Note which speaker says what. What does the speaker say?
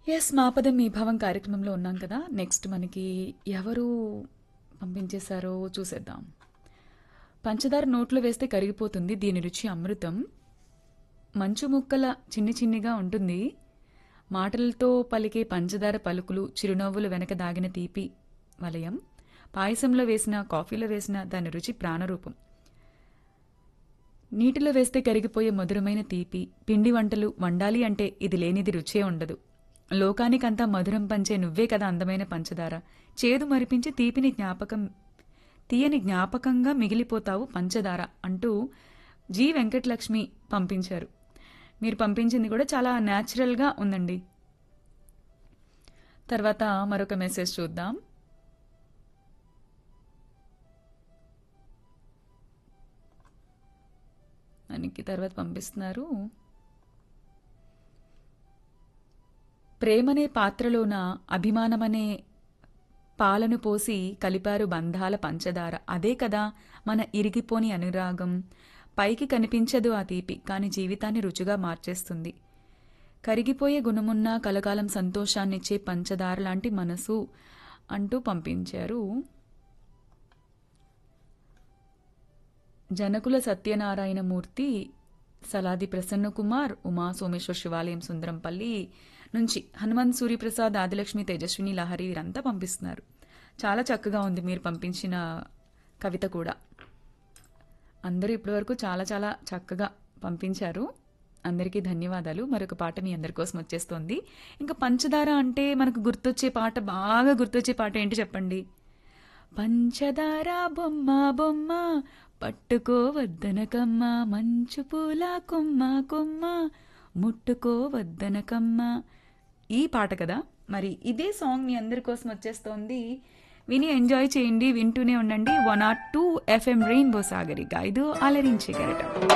Speaker 1: yes మాపదం మీ భావం కార్యక్రమంలో ఉన్నాం కదా నెక్స్ట్ మనకి ఎవరు పంపించేశారో చూసేద్దాం పంచదార నోట్లో వేస్తే కరిగిపోతుంది దీని రుచి అమృతం మంచు ముక్కల చిన్ని చిన్నిగా ఉంటుంది మాటలతో పలికే పంచదార పలుకులు చిరునవ్వులు వెనక దాగిన తీపి వలయం పాయసంలో వేసిన కాఫీలో వేసిన దాని రుచి ప్రాణరూపం నీటిలో వేస్తే కరిగిపోయే మధురమైన తీపి పిండి వంటలు వండాలి అంటే ఇది లేనిది రుచే ఉండదు లోకానికంతా మధురం పంచే నువ్వే కదా అందమైన పంచదార చేదు మరిపించి తీపిని జ్ఞాపకం తీయని జ్ఞాపకంగా మిగిలిపోతావు పంచదార అంటూ జి వెంకటలక్ష్మి పంపించారు మీరు పంపించింది కూడా చాలా న్యాచురల్గా ఉందండి తర్వాత మరొక మెసేజ్ చూద్దాం మనకి తర్వాత పంపిస్తున్నారు ప్రేమనే పాత్రలోన అభిమానమనే పాలను పోసి కలిపారు బంధాల పంచదార అదే కదా మన ఇరిగిపోని అనురాగం పైకి కనిపించదు ఆ తీపి కాని జీవితాన్ని రుచిగా మార్చేస్తుంది కరిగిపోయే గుణమున్న కలకాలం సంతోషాన్నిచ్చే పంచదార లాంటి మనసు అంటూ పంపించారు జనకుల సత్యనారాయణమూర్తి సలాది ప్రసన్నకుమార్ ఉమా సోమేశ్వర్ శివాలయం సుందరంపల్లి నుంచి హనుమంత్ సూర్యప్రసాద్ ఆదిలక్ష్మి తేజస్విని లహరి వీరంతా పంపిస్తున్నారు చాలా చక్కగా ఉంది మీరు పంపించిన కవిత కూడా అందరూ ఇప్పటివరకు చాలా చాలా చక్కగా పంపించారు అందరికీ ధన్యవాదాలు మరొక పాట మీ అందరి కోసం వచ్చేస్తోంది ఇంకా పంచదార అంటే మనకు గుర్తొచ్చే పాట బాగా గుర్తొచ్చే పాట ఏంటి చెప్పండి పంచదార బొమ్మ బొమ్మ పట్టుకోవద్దనకమ్మ మంచు పూల కొమ్మ కొమ్మ ముట్టుకోవద్దనకమ్మ ఈ పాట కదా మరి ఇదే సాంగ్ మీ అందరి కోసం వచ్చేస్తోంది విని ఎంజాయ్ చేయండి వింటూనే ఉండండి వన్ ఆర్ టూ ఎఫ్ఎం రెయిన్బో సాగరిక ఇది అలరించే గరటం